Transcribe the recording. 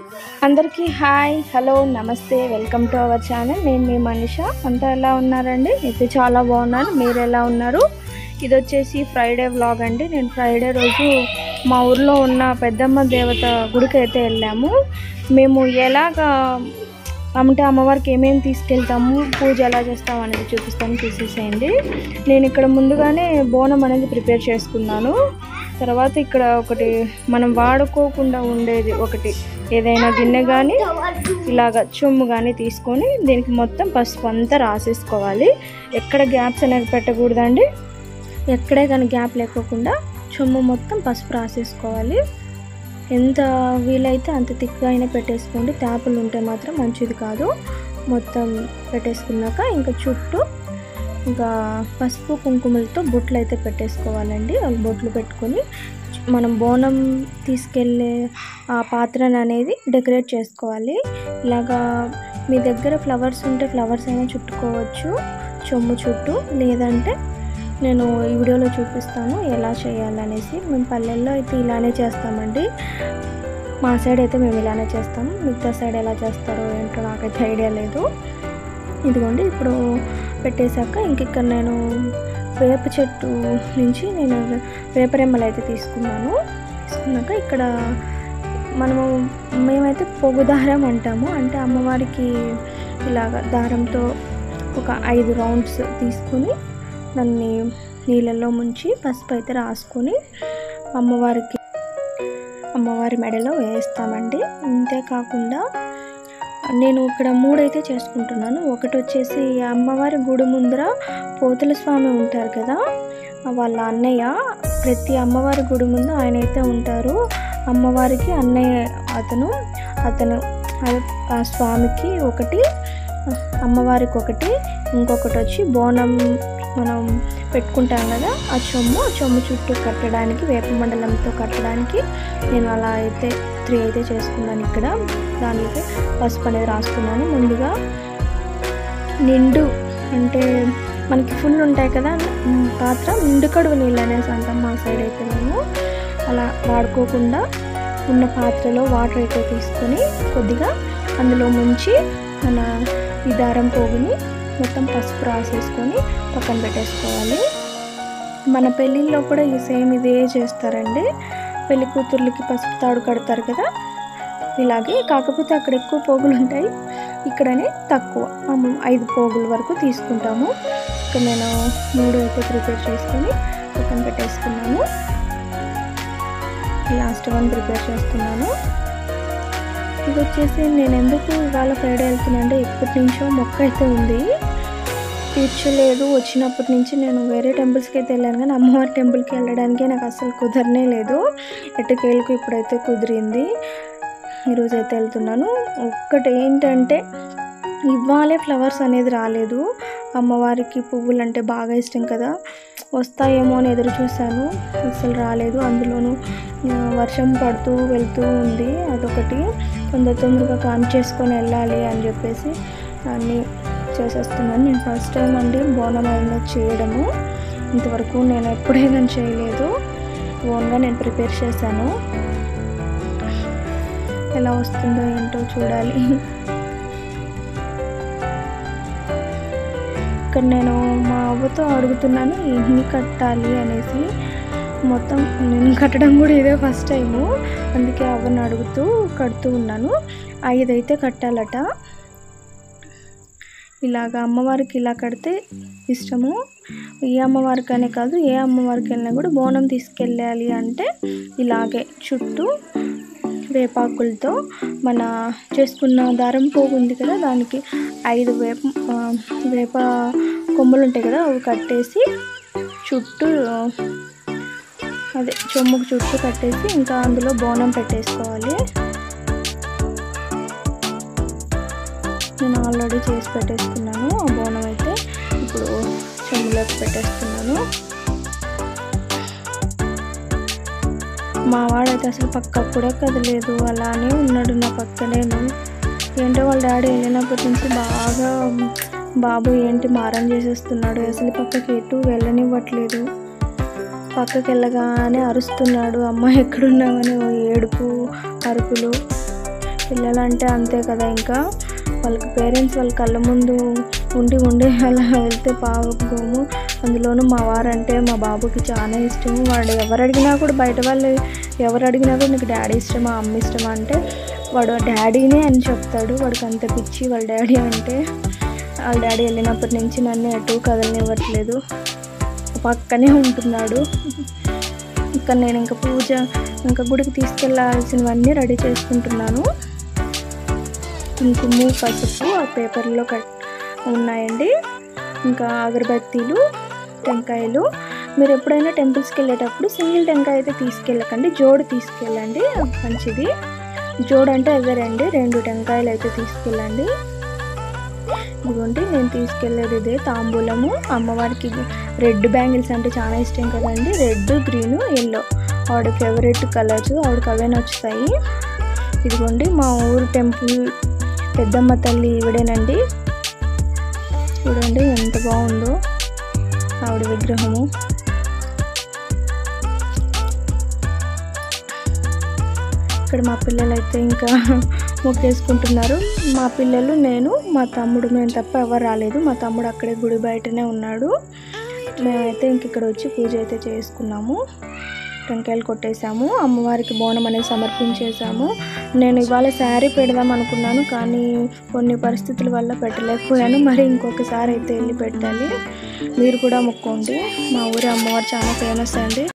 అందరికీ hi hello నమస్తే welcome to our channel నేను మీ మనిష అంతా ఎలా ఉన్నారండి అయితే చాలా బాగున్నాను మీరు ఎలా ఉన్నారు ఇది వచ్చేసి ఫ్రైడే వ్లాగ్ అండి నేను ఫ్రైడే రోజు మా ఊర్లో ఉన్న పెద్దమ్మ దేవత గుడికి అయితే వెళ్ళాము మేము ఎలాగా అంటే అమ్మవారికి ఏమేమి తీసుకెళ్తాము పూజ ఎలా చేస్తాము అనేది చూపిస్తాను చూసేసేయండి నేను ఇక్కడ ముందుగానే బోనం అనేది ప్రిపేర్ చేసుకున్నాను తర్వాత ఇక్కడ ఒకటి మనం వాడుకోకుండా ఉండేది ఒకటి ఏదైనా గిన్నె కానీ ఇలాగ చొమ్ము కానీ తీసుకొని దీనికి మొత్తం పసుపు అంతా రాసేసుకోవాలి ఎక్కడ గ్యాప్స్ అనేది పెట్టకూడదండి ఎక్కడే కానీ గ్యాప్ లేకోకుండా చొమ్ము మొత్తం పసుపు రాసేసుకోవాలి ఎంత వీలైతే అంత థిక్గా అయినా పెట్టేసుకోండి ట్యాపులు ఉంటే మాత్రం మంచిది కాదు మొత్తం పెట్టేసుకున్నాక ఇంకా చుట్టూ ఇంకా పసుపు కుంకుమలతో బొట్లు అయితే పెట్టేసుకోవాలండి అవి బొట్లు పెట్టుకొని మనం బోనం తీసుకెళ్ళే ఆ పాత్రను అనేది డెకరేట్ చేసుకోవాలి ఇలాగా మీ దగ్గర ఫ్లవర్స్ ఉంటే ఫ్లవర్స్ అయినా చుట్టుకోవచ్చు చొమ్ము చుట్టూ లేదంటే నేను ఈ వీడియోలో చూపిస్తాను ఎలా చేయాలనేసి మేము పల్లెల్లో అయితే ఇలానే చేస్తామండి మా సైడ్ అయితే మేము ఇలానే చేస్తాము మిగతా సైడ్ ఎలా చేస్తారో ఏంటో నాకైతే ఐడియా లేదు ఇదిగోండి ఇప్పుడు పెట్టేశాక ఇంక ఇక్కడ నేను వేప చెట్టు నుంచి నేను వేపరెమ్మలు అయితే తీసుకున్నాను తీసుకున్నాక ఇక్కడ మనము మేమైతే పొగు దారం అంటాము అంటే అమ్మవారికి ఇలాగ దారంతో ఒక ఐదు రౌండ్స్ తీసుకుని దాన్ని నీళ్ళల్లో ముంచి పసుపు అయితే రాసుకొని అమ్మవారికి అమ్మవారి మెడలో వేస్తామండి అంతేకాకుండా నేను ఇక్కడ మూడైతే చేసుకుంటున్నాను ఒకటి వచ్చేసి అమ్మవారి గుడి ముందర పోతుల స్వామి ఉంటారు కదా వాళ్ళ అన్నయ్య ప్రతి అమ్మవారి గుడి ముందు ఆయన అయితే ఉంటారు అమ్మవారికి అన్నయ్య అతను అతను ఆ స్వామికి ఒకటి అమ్మవారికి ఒకటి ఇంకొకటి వచ్చి బోనం మనం పెట్టుకుంటాం కదా ఆ చొమ్ము ఆ చొమ్ము చుట్టూ కట్టడానికి వేప మండలంతో కట్టడానికి నేను అలా అయితే త్రీ అయితే చేసుకున్నాను ఇక్కడ దానికి పసుపు అనేది రాసుకున్నాను ముందుగా నిండు అంటే మనకి ఫుల్ ఉంటాయి కదా పాత్ర నిండు కడుగు నీళ్ళు అనేసి అంటాం మా సైడ్ అయితే మేము అలా వాడుకోకుండా ఉన్న పాత్రలో వాటర్ అయితే తీసుకొని కొద్దిగా అందులో ముంచి మన ఈ దారం పోగుని మొత్తం పసుపు రాసేసుకొని పక్కన పెట్టేసుకోవాలి మన పెళ్ళిళ్ళలో కూడా ఈ సేమ్ ఇదే చేస్తారండి పెళ్లి కూతుర్లకి పసుపు తాడు కడతారు కదా ఇలాగే కాకపోతే అక్కడ ఎక్కువ పోగులు ఉంటాయి ఇక్కడనే తక్కువ ఐదు పోగుల వరకు తీసుకుంటాము ఇక్కడ నేను మూడు అయితే ప్రిపేర్ చేసుకొని పక్కన పెట్టేసుకున్నాను లాస్ట్ వన్ ప్రిపేర్ చేస్తున్నాను ఇది వచ్చేసి నేను ఎందుకు ఇవాళ ఫ్రైడే వెళ్తున్నా అంటే ఎప్పటి నుంచో మొక్క అయితే ఉంది తీర్చలేదు వచ్చినప్పటి నుంచి నేను వేరే టెంపుల్స్కి అయితే వెళ్ళాను కానీ అమ్మవారి టెంపుల్కి వెళ్ళడానికి నాకు అసలు కుదరనే లేదు ఎట్టకేళ్ళకు ఇప్పుడైతే కుదిరింది ఈరోజు అయితే వెళ్తున్నాను ఒక్కటి ఏంటంటే ఇవ్వాలే ఫ్లవర్స్ అనేది రాలేదు అమ్మవారికి పువ్వులు అంటే బాగా ఇష్టం కదా వస్తాయేమో అని ఎదురు చూశాను అసలు రాలేదు అందులోనూ వర్షం పడుతూ వెళ్తూ ఉంది అదొకటి తొందర తొందరగా కామ్ చేసుకొని వెళ్ళాలి అని చెప్పేసి అన్నీ చేసేస్తున్నాను నేను ఫస్ట్ టైం అండి బోనం అయినా చేయడము ఇంతవరకు నేను ఎప్పుడే కానీ చేయలేదు ఓన్గా నేను ప్రిపేర్ చేశాను ఎలా వస్తుందో ఏంటో చూడాలి ఇక్కడ నేను మా అవ్వతో అడుగుతున్నాను ఎన్ని కట్టాలి అనేసి మొత్తం నేను కట్టడం కూడా ఇదే ఫస్ట్ టైము అందుకే అవ్వని అడుగుతూ కడుతూ ఉన్నాను ఐదైతే కట్టాలట ఇలాగ అమ్మవారికి ఇలా కడితే ఇష్టము ఏ అమ్మవారికి అనే కాదు ఏ అమ్మవారికి వెళ్ళినా కూడా బోనం తీసుకెళ్ళాలి అంటే ఇలాగే చుట్టూ వేపాకులతో మన చేసుకున్న దారం పోగు ఉంది కదా దానికి ఐదు వేప వేప కొమ్మలు ఉంటాయి కదా అవి కట్టేసి చుట్టూ అదే చొమ్ముకు చుట్టూ కట్టేసి ఇంకా అందులో బోనం పెట్టేసుకోవాలి నేను ఆల్రెడీ చేసి పెట్టేసుకున్నాను ఆ బోనం అయితే ఇప్పుడు చెమ్ములోకి పెట్టేస్తున్నాను మా వాడైతే అసలు పక్క కూడా కదలేదు అలానే ఉన్నాడు నా పక్కనేను ఏంటో వాళ్ళ డాడీ వెళ్ళినప్పటి నుంచి బాగా బాబు ఏంటి మారం చేసేస్తున్నాడు అసలు పక్కకి ఎటు వెళ్ళనివ్వట్లేదు పక్కకి వెళ్ళగానే అరుస్తున్నాడు అమ్మ ఎక్కడున్నామని ఏడుపు అరుపులు పిల్లలు అంటే అంతే కదా ఇంకా వాళ్ళకి పేరెంట్స్ వాళ్ళ కళ్ళ ముందు ఉండి ఉండి అలా వెళ్తే పాపము అందులోనూ మా వారంటే మా బాబుకి చాలా ఇష్టం వాడు ఎవరు అడిగినా కూడా బయట వాళ్ళు ఎవరు అడిగినా కూడా నీకు డాడీ ఇష్టమా అమ్మ ఇష్టమా అంటే వాడు డాడీనే అని చెప్తాడు వాడికి అంత పిచ్చి వాళ్ళ డాడీ అంటే వాళ్ళ డాడీ వెళ్ళినప్పటి నుంచి నన్ను ఎటు కదలనివ్వట్లేదు పక్కనే ఉంటున్నాడు ఇంకా నేను ఇంకా పూజ ఇంకా గుడికి తీసుకెళ్ళాల్సినవన్నీ రెడీ చేసుకుంటున్నాను కుంకుమ పసుపు ఆ పేపర్లో కట్ ఉన్నాయండి ఇంకా అగరబత్తీలు టెంకాయలు మీరు ఎప్పుడైనా టెంపుల్స్కి వెళ్ళేటప్పుడు సింగిల్ టెంకాయ అయితే తీసుకెళ్ళకండి జోడు తీసుకెళ్ళండి మంచిది జోడు అంటే ఎవరండి రెండు టెంకాయలు అయితే తీసుకెళ్ళండి ఇదిగోండి నేను తీసుకెళ్ళేది ఇదే తాంబూలము అమ్మవారికి రెడ్ బ్యాంగిల్స్ అంటే చాలా ఇష్టం కదండి రెడ్ గ్రీన్ ఎల్లో ఆవిడ ఫేవరెట్ కలర్స్ ఆవిడకి అవే నచ్చుతాయి ఇదిగోండి మా ఊరు టెంపుల్ పెద్దమ్మ తల్లి ఈవిడేనండి చూడండి ఎంత బాగుందో ఆవిడ విగ్రహము ఇక్కడ మా పిల్లలు అయితే ఇంకా మొక్కేసుకుంటున్నారు మా పిల్లలు నేను మా తమ్ముడు మేము తప్ప ఎవరు రాలేదు మా తమ్ముడు అక్కడే గుడి బయటనే ఉన్నాడు మేమైతే ఇంక ఇక్కడ వచ్చి పూజ అయితే చేసుకున్నాము టెంకాయలు కొట్టేశాము అమ్మవారికి బోనం అనేది సమర్పించేశాము నేను ఇవాళ శారీ పెడదాం అనుకున్నాను కానీ కొన్ని పరిస్థితుల వల్ల పెట్టలేకపోయాను మరి ఇంకొకసారి అయితే వెళ్ళి పెట్టాలి మీరు కూడా మొక్కోండి మా ఊరి అమ్మవారు చాలా ఫేమస్ అండి